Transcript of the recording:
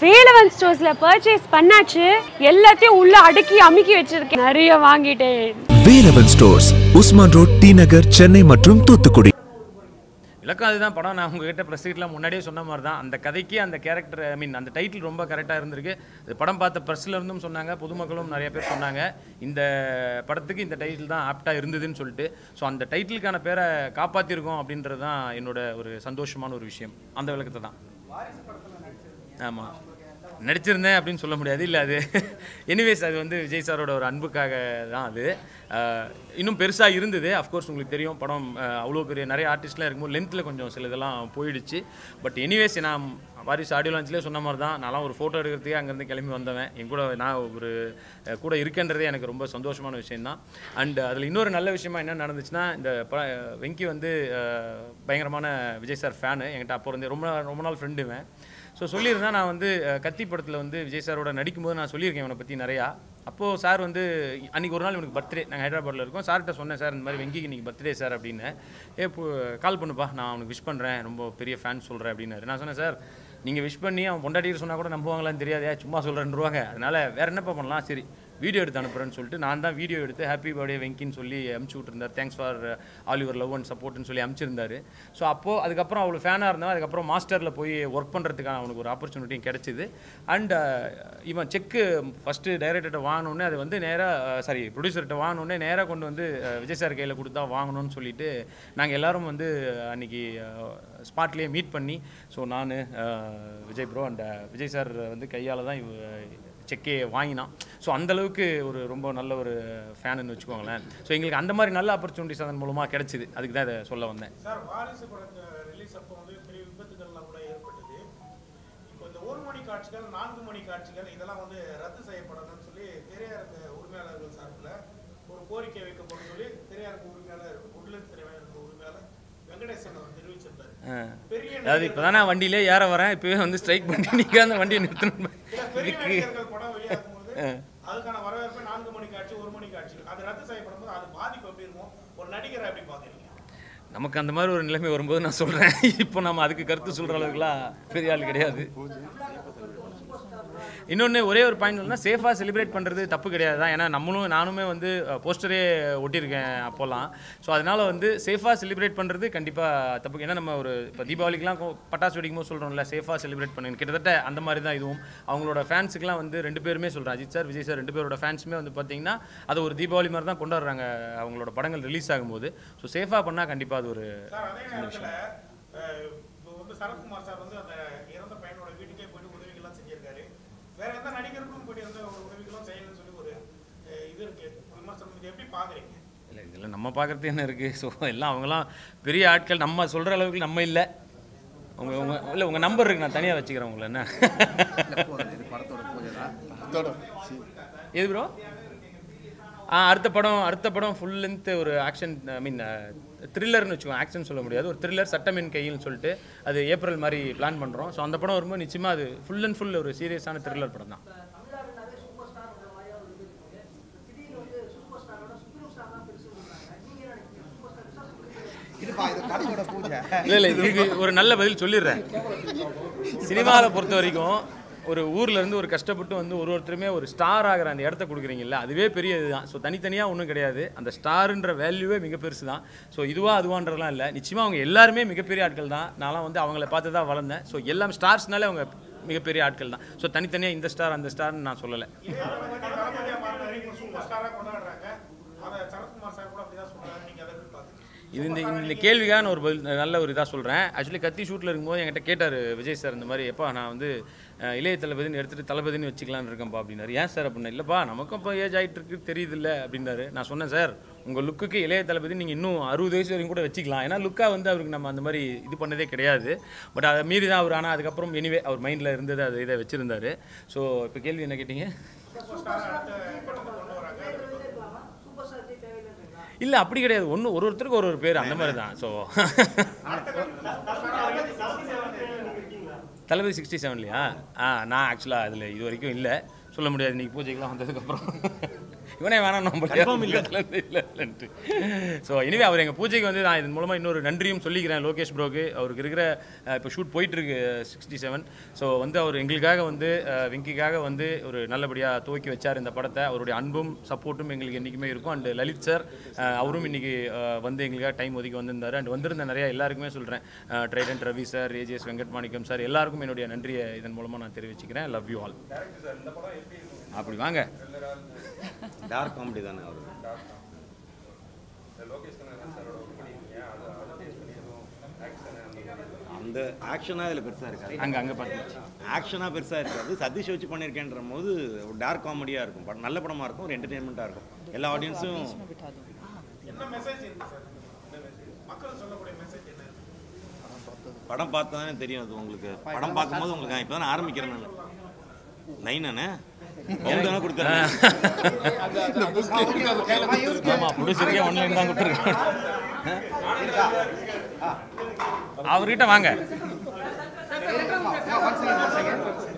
Velavan ஸ்டோர்ஸ்ல purchase பண்ணாச்சு எல்லாத்தையும் உள்ள அடுக்கி அமுக்கி வச்சிருக்கேன் நிறைய வாங்கிட்டேன் Velavan stores Usman road T Nagar Chennai மற்றும் தூத்துக்குடி இலக்கம் அதுதான் படம் நான் உங்ககிட்ட ப்ரெஸ் மீட்லாம் முன்னாடியே சொன்ன மாதிரி தான் அந்த கதைக்கு அந்த கேரக்டர் ஐ மீன் அந்த டைட்டில் ரொம்ப கரெக்டாக இருந்திருக்கு அது படம் பார்த்த ப்ரெஸ்ல இருந்தும் சொன்னாங்க பொதுமக்களும் நிறைய பேர் சொன்னாங்க இந்த படத்துக்கு இந்த டைட்டில் தான் ஆப்டாக இருந்ததுன்னு சொல்லிட்டு ஸோ அந்த டைட்டிலுக்கான பேரை காப்பாற்றிருக்கோம் அப்படின்றது தான் என்னோட ஒரு சந்தோஷமான ஒரு விஷயம் அந்த விளக்கத்தை தான் ஆமாம் நடிச்சிருந்தேன் அப்படின்னு சொல்ல முடியாது இல்லை அது எனிவேஸ் அது வந்து விஜய் சாரோட ஒரு அன்புக்காக தான் அது அஹ், இன்னும் பெருசாக இருந்தது அஃப்கோர்ஸ் உங்களுக்கு தெரியும் படம் அஹ், அவ்வளோ பெரிய நிறைய ஆர்டிஸ்ட்லாம் இருக்கும்போது லென்த்தில் கொஞ்சம் சில இதெல்லாம் போயிடுச்சு பட் எனிவேஸ் நான் வாரிசு ஆடியோ லான்ச்லேயே சொன்ன மாதிரி தான் நான்லாம் ஒரு ஃபோட்டோ எடுக்கிறதுக்கே அங்கேருந்து கிளம்பி வந்தவன் என் கூட நான் ஒரு அஹ், கூட இருக்கேன்றதே எனக்கு ரொம்ப சந்தோஷமான விஷயம் தான் அண்ட் அதில் இன்னொரு நல்ல விஷயமா என்ன நடந்துச்சுன்னா இந்த ப வெங்கி வந்து அஹ், பயங்கரமான விஜய் சார் ஃபேனு என்கிட்ட அப்போ இருந்தே ரொம்ப நாள் ரொம்ப நாள் ஃப்ரெண்டுவேன் ஸோ சொல்லியிருந்தேன் நான் வந்து அஹ், கத்தி படத்தில் வந்து விஜய் சாரோட நடிக்கும்போது நான் சொல்லியிருக்கேன் இவனை பற்றி நிறையா அப்போது சார் வந்து அன்றைக்கி ஒரு நாள் இவனுக்கு பர்த்டே நாங்கள் ஹைதராபாத்தில் இருக்கோம் சார்கிட்ட சொன்னேன் சார் இந்த மாதிரி வெங்கிக்கு இன்னைக்கு பர்த்டே சார் அப்படின்னு ஏ இப்போ கால் பண்ணுப்பா நான் அவனுக்கு விஷ் பண்ணுறேன் ரொம்ப பெரிய ஃபேன் சொல்கிறேன் அப்படின்னாரு நான் சொன்னேன் சார் நீங்கள் விஷ் பண்ணி அவன் பொண்டாட்டிட்டு சொன்னால் கூட நம்புவாங்களான்னு தெரியாதே சும்மா சொல்கிறேன்ருவாங்க அதனால் வேறு என்னப்பா பண்ணலாம் சரி வீடியோ எடுத்து அனுப்புகிறேன்னு சொல்லிட்டு நான் தான் வீடியோ எடுத்து ஹாப்பி பர்த்டே வெங்கின்னு சொல்லி அமுச்சு விட்டுருந்தார் thanks for all your love and சப்போர்ட்னு சொல்லி அமுச்சிருந்தாரு ஸோ அப்போது அதுக்கப்புறம் அவ்வளோ ஃபேனாக இருந்தவன் அதுக்கப்புறம் மாஸ்டரில் போய் ஒர்க் பண்ணுறதுக்கான அவனுக்கு ஒரு ஆப்பர்ச்சுனிட்டியும் கிடச்சிது அண்ட் இவன் செக்கு ஃபஸ்ட்டு டைரக்டர்கிட்ட வாங்கினோடனே அது வந்து நேராக சாரி ப்ரொடியூசர்கிட்ட வாங்கினோடனே நேராக கொண்டு வந்து அஹ், விஜய் சார் கையில் கொடுத்தா வாங்கணும்னு சொல்லிட்டு நாங்கள் எல்லாரும் வந்து அன்றைக்கி ஸ்பாட்லேயே மீட் பண்ணி ஸோ நான் Vijay bro and Vijay sir வந்து கையால் தான் இவ செக்கே வாங்கினான் ஸோ அளவுக்கு ஒரு ரொம்ப நல்ல ஒரு ஃபேனுன்னு வச்சுக்கோங்களேன் ஸோ எங்களுக்கு அந்த மாதிரி நல்ல ஆப்பர்ச்சுனிட்டிஸ் அதன் மூலமாக கிடைச்சிது அதுக்கு தான் இதை சொல்ல வந்தேன் சார் வாரிசு படத்தை ரிலீஸ் அப்போ வந்து பெரிய விபத்துகள்லாம் கூட ஏற்பட்டது இப்போ இந்த ஒரு மணி காட்சிகள் நான்கு மணி காட்சிகள் இதெல்லாம் வந்து ரத்து செய்யப்படணும்னு சொல்லி திரையரங்க உரிமையாளர்கள் சார்பில் ஒரு கோரிக்கை வைக்கப்படும் சொல்லி திரையரங்க உரிமையாளர் உட்லன் திரையரங்க உரிமையாளர் வெங்கடேசன் அவர் தெரிவிச்சிருந்தாரு பெரிய அதாவது இப்போ தானே வண்டியிலே ஏற வரேன் இப்போவே வந்து ஸ்ட்ரைக் பண்ணி நீங்கள் அந்த வண்டியை நிறுத்தணும் இல்ல, பெரிய இதுக்கு நடிகர்கள் படம் வெளியாகும் போது அதுக்கான வரவேற்பு நான்கு மணி காட்சி ஒரு மணி காட்சி அது ரத்து செய்யப்படும் போது அது பாதிப்பு எப்படி இருக்கும் ஒரு நடிகரை எப்படி பாக்குறீங்க நமக்கு அந்த மாதிரி ஒரு நிலைமை வரும்போது நான் சொல்கிறேன் இப்போ நம்ம அதுக்கு கருத்து சொல்கிற அளவுக்குலாம் பெரிய ஆள் கிடையாது இன்னொன்று ஒரே ஒரு பாயிண்ட் என்னன்னா சேஃபாக செலிப்ரேட் பண்ணுறது தப்பு கிடையாது தான் ஏன்னா நம்மளும் நானுமே வந்து போஸ்டரே ஒட்டியிருக்கேன் அப்போல்லாம் ஸோ அதனால் வந்து சேஃபாக செலிப்ரேட் பண்ணுறது கண்டிப்பாக தப்பு ஏன்னா நம்ம ஒரு இப்போ தீபாவளிக்கெலாம் கொ- பட்டாசு வெடிக்கும் போது சொல்கிறோம்ல சேஃபாக செலிப்ரேட் பண்ணுங்க கிட்டத்தட்ட அந்த மாதிரி தான் இதுவும் அவங்களோட ஃபேன்ஸுக்குலாம் வந்து ரெண்டு பேருமே சொல்கிறேன் அஜித் சார் விஜய் சார் ரெண்டு பேரோட ஃபேன்ஸுமே வந்து பார்த்தீங்கன்னா அது ஒரு தீபாவளி மாதிரி தான் கொண்டாடுறாங்க அவங்களோட படங்கள் ரிலீஸ் ஆகும்போது ஸோ சேஃபாக பண்ணால் கண்டிப்பாக அது ஒரு சார் அதே நேரத்துல அஹ், இப்போ வந்து சரத்குமார் சார் வந்து அந்த இறந்த பையனோட வீட்டுக்கே போயிட்டு உதவிகள்லாம் செஞ்சிருக்காரு வேற எந்த நடிகருக்கும் போயிட்டு எந்த ஒரு உதவிகளும் செய்யணும்னு சொல்லி ஒரு அஹ், இது இருக்கு விமர்சனம் இது எப்படி பாக்குறீங்க இல்லை இதில் நம்ம பார்க்குறது என்ன இருக்குது ஸோ எல்லாம் அவங்களாம் பெரிய ஆட்கள் நம்ம சொல்கிற அளவுக்கு நம்ம இல்லை உங்கள் உங்கள் இல்லை உங்கள் நம்பர் இருக்கு நான் தனியாக வச்சுக்கிறேன் உங்களை என்ன எது ப்ரோ ஆ அடுத்த படம் அடுத்த படம் ஃபுல் லென்த் ஒரு ஆக்ஷன் ஐ மீன் த்ரில்லர்னு வச்சுக்கோங்க ஆக்ஷன் சொல்ல முடியாது ஒரு த்ரில்லர் சட்டமின் கையில்னு சொல்லிட்டு அது ஏப்ரல் மாதிரி பிளான் பண்ணுறோம் ஸோ அந்த படம் வரும்போது நிச்சயமாக அது ஃபுல் அண்ட் ஃபுல் ஒரு சீரியஸான த்ரில்லர் படம் தான் இதுப்பா இது கடையோட பூஜை இல்லை இல்லை இதுக்கு ஒரு நல்ல பதில் சொல்லிடுறேன் சினிமாவில் பொறுத்த வரைக்கும் ஒரு ஊர்ல இருந்து ஒரு கஷ்டப்பட்டு வந்து ஒரு ஒருத்தருமே ஒரு ஸ்டார் ஆகிற அந்த இடத்த கொடுக்குறீங்கல்ல அதுவே பெரிய இதுதான் ஸோ தனித்தனியாக ஒன்றும் கிடையாது அந்த ஸ்டாருன்ற வேல்யூவே மிக பெருசு தான் ஸோ இதுவா அதுவான்றதுலாம் இல்லை நிச்சயமாக அவங்க எல்லாருமே மிகப்பெரிய ஆட்கள் தான் நான்லாம் வந்து அவங்கள பார்த்து தான் வளர்ந்தேன் ஸோ எல்லாம் ஸ்டார்ஸ்னாலே அவங்க மிகப்பெரிய ஆட்கள் தான் ஸோ தனித்தனியாக இந்த ஸ்டார் அந்த ஸ்டார்னு நான் சொல்லலை இதே தளபதி தளபதியா மாறினாரு இப்போ சூப்பர் ஸ்டாரா கொண்டாடுறாங்க அதை சரத்குமார் சார் கூட அப்படிதான் சொல்றாரு நீங்க அதை எப்படி பாக்குறீங்க இது இந்த இந்த கேள்விக்காக நான் ஒரு பதில் நல்ல ஒரு இதாக சொல்கிறேன் ஆக்சுவலி கத்தி ஷூட்டில் இருக்கும்போது என்கிட்ட கேட்டார் விஜய் சார் இந்த மாதிரி எப்பா நான் வந்து அஹ், இளைய தளபதின்னு எடுத்துகிட்டு தளபதின்னு வச்சுக்கலான்னு இருக்கேன்ப்பா அப்படின்னாரு ஏன் சார் அப்படின்னா இல்லைப்பா நமக்கும் இப்போ ஏஜ் ஆகிட்டு இருக்கு தெரியுதுல்ல அப்படின்னாரு நான் சொன்னேன் சார் உங்கள் லுக்குக்கு இளைய தளபதி நீங்கள் இன்னும் அறுபது வயசு வரைக்கும் கூட வச்சுக்கலாம் ஏன்னா லுக்காக வந்து அவருக்கு நம்ம அந்த மாதிரி இது பண்ணதே கிடையாது பட் அதை மீறி தான் அவர் ஆனால் அதுக்கப்புறம் எனிவே அவர் மைண்டில் இருந்தது அதை இதை வச்சுருந்தாரு ஸோ இப்போ கேள்வி என்ன கேட்டீங்க சூப்பர் ஸ்டார் அடுத்த கட்டத்துக்கு கொண்டு வராங்க இல்லை அப்படி கிடையாது ஒன்று ஒரு ஒருத்தருக்கு ஒரு ஒரு பேர் அந்த மாதிரி தான் ஸோ தளபதி சிக்ஸ்டி செவன்லையா ஆ நான் ஆக்சுவலாக அதில் இது வரைக்கும் இல்லை சொல்ல முடியாது இன்னைக்கு பூஜைக்கெலாம் வந்ததுக்கப்புறம் இவனே வேணாம் நம்ம இல்லை இல்லைன்ட்டு ஸோ இனிவே அவர் எங்கள் பூஜைக்கு வந்து நான் இதன் மூலமாக இன்னொரு நன்றியும் சொல்லிக்கிறேன் லோகேஷ் ப்ரோக்கு அவருக்கு இருக்கிற அஹ், இப்போ ஷூட் போயிட்டுருக்கு சிக்ஸ்டி செவன் ஸோ வந்து அவர் எங்களுக்காக வந்து அஹ், வெங்கிக்காக வந்து ஒரு நல்லபடியாக துவக்கி வச்சார் இந்த படத்தை அவருடைய அன்பும் சப்போர்ட்டும் எங்களுக்கு என்றைக்குமே இருக்கும் அண்ட் லலித் சார் அஹ், அவரும் இன்னைக்கு அஹ், வந்து எங்களுக்காக டைம் ஒதுக்கி வந்திருந்தார் அண்ட் வந்திருந்த நிறைய எல்லாருக்குமே சொல்கிறேன் Trident Ravi sir AGS Venkat Manickam sir எல்லாருக்கும் என்னுடைய நன்றியை இதன் மூலமாக நான் தெரிவிச்சுக்கிறேன் லவ் யூ ஆல் அப்படி வாங்க டார்க் காமெடி தானே அவர் அந்த ஆக்ஷனாக இதில் பெருசாக இருக்காது அங்கே அங்கே பார்த்து ஆக்ஷனாக பெருசாக இருக்காது சதீஷ் வச்சு பண்ணியிருக்கேன்ற போது ஒரு டார்க் காமெடியாக இருக்கும் படம் நல்ல படமாக இருக்கும் ஒரு என்டர்டெயின்மெண்ட்டாக இருக்கும் எல்லா ஆடியன்ஸும் என்ன மெசேஜ் இருக்கு சார் மக்கள் சொல்லக்கூடிய மெசேஜ் என்ன இருக்கு? படம் பார்த்தா தானே தெரியும் அது உங்களுக்கு படம் பார்க்கும்போது உங்களுக்கு இப்போ தானே ஆரம்பிக்கிறேன் நான் நைன் தானே தானே கொடுக்குறேன் ஆமாம் ப்ரொடியூசருக்கே ஒன்லைன் தான் கொடுத்துருக்கேன் அவர்கிட்ட வாங்க ஒன் செகண்ட் ஒன் செகண்ட்